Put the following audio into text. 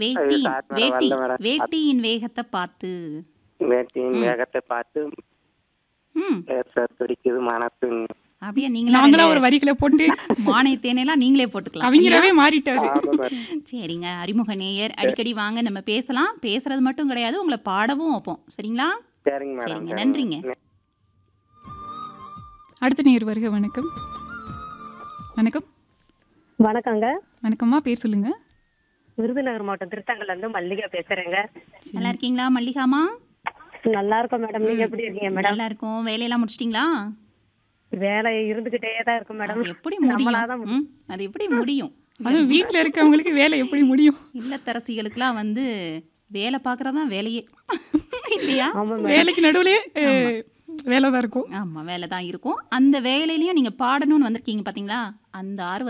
வேட்டி sir madam, வேட்டி வரல மேடம். வேட்டியின் வேகத்தை பார்த்து வேட்டியின் வேகத்தை பார்த்து ம் சார் துடிக்குது மனசு அப்படியே நீங்களா நாங்களா ரெண்டு ஒரு வரிகளை போட்டு மானை தேனையெல்லாம் நீங்களே போட்டுக்கலாம் கவிஞராவே மாறிட்டாரு ஆமா மேடம். சரிங்க அறிமுக நேயர் அடிக்கடி வாங்க நம்ம பேசலாம் பேசுறது மட்டும் கிடையாது உங்களை பாடவும் வைப்போம் சரிங்களா சரிங்க மேடம் சரிங்க, சரிங்க. நன்றிங்க. அடுத்த நேர் வருக வணக்கம் வணக்கம் வணக்கங்க வணக்கம்மா பேர் சொல்லுங்க விருதுநகர் மாவட்டம் திருத்தங்கல்ல இருந்து மல்லிகா பேசுறேங்க நல்லா இருக்கீங்களா மல்லிகாமா நல்லா இருக்கோம் மேடம் நீங்க எப்படி இருக்கீங்க மேடம் நல்லா இருக்கும் வேலையெல்லாம் முடிச்சிட்டிங்களா வேலை இருந்துகிட்டே தான் இருக்கும் மேடம் அது எப்படி நம்மளாதான் முடியும் ம், அது எப்படி முடியும் அதுவும் வீட்ல இருக்கவங்களுக்கு வேலை எப்படி முடியும் இல்லத்தரசிகளுக்கெல்லாம் வந்து வேலை பார்க்கறது தான் வேலையே இல்லையா ஆமா மேடம் வேலைக்கு நடுவுலயே வேலை தான் இருக்கும் ஆமா வேலை தான் இருக்கும் அந்த வேலையிலயும் நீங்க பாடணும்னு வந்திருக்கீங்க பாத்தீங்களா அந்த ஆர்வம்